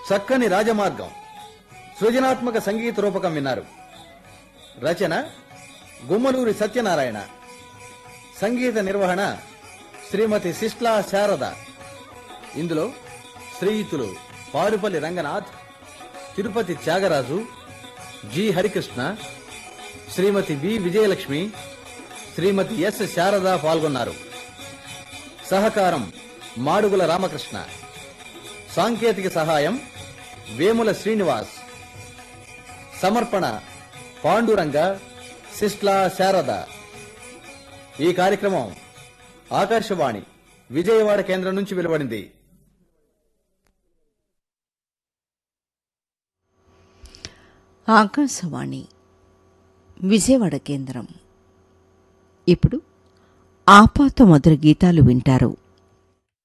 చక్కని రాజమార్గం సృజనాత్మక సంగీత రూపకం విన్నారు రచన గుమ్మలూరి సత్యనారాయణ సంగీత నిర్వహణ శ్రీమతి సిస్లా శారద ఇందులో శ్రీయుతులు Parupalli Ranganath Tirupati Tyagaraju G Harikrishna Srimathi V Vijayalakshmi Srimathi S Sharada పాల్గొన్నారు సహకారం మాడుగుల రామకృష్ణ సాంకేతిక సహాయం వేముల శ్రీనివాస్ సమర్పణ పాండురంగ సిస్లా శారద ఈ కార్యక్రమం ఆకాశవాణి విజయవాడ కేంద్రం నుంచి వెలువడింది ఆకాశవాణి విజయవాడ కేంద్రం ఇప్పుడు ఆపాత మధుర గీతాలు వింటారు